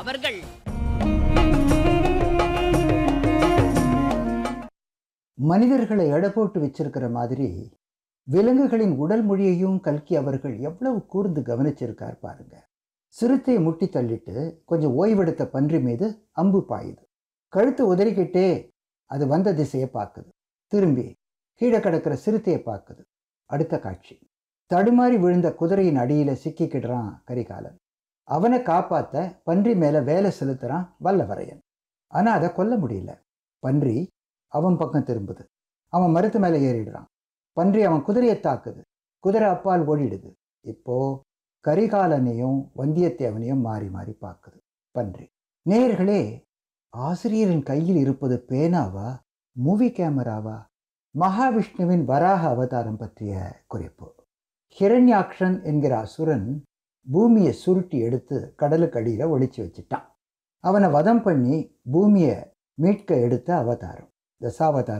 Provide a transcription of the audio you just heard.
அவர்கள் மனிதர்களை எடை போட்டு வச்சிருக்கிற மாதிரி விலங்குகளின் உடல் மொழியையும் கல்கி அவர்கள் எவ்வளவு கூர்ந்து கவனிச்சிருக்கார் பாருங்க சிறுத்தையை முட்டி தள்ளிட்டு கொஞ்சம் ஓய்வெடுத்த பன்றி மீது அம்பு பாயுது கழுத்து உதறிக்கிட்டே அது வந்த திசையை பார்க்குது திரும்பி கீழே கிடக்கிற சிறுத்தையை பார்க்குது அடுத்த காட்சி தடுமாறி விழுந்த குதிரையின் அடியில சிக்கிக்கிடுறான் கரிகாலன் அவனை காப்பாத்த பன்றி மேல வேலை செலுத்துறான் வல்லவரையன் ஆனா அதை கொல்ல முடியல பன்றி அவன் பக்கம் திரும்புது அவன் மரத்து மேலே ஏறிடுறான் பன்றி அவன் குதிரையை தாக்குது குதிரை அப்பால் ஓடிடுது இப்போ கரிகாலனையும் வந்தியத்தேவனையும் மாறி மாறி பார்க்குது பன்றி நேயர்களே ஆசிரியரின் கையில் இருப்பது பேனாவா மூவி கேமராவா மகாவிஷ்ணுவின் வராக அவதாரம் பற்றிய குறிப்பு ஹிரண்யாக்ஷன் என்கிற அசுரன் பூமியை சுருட்டி எடுத்து கடலுக்கு அடியில் ஒளிச்சு வச்சிட்டான் அவனை வதம் பண்ணி பூமியை மீட்க எடுத்த அவதாரம் தசாவதாரம்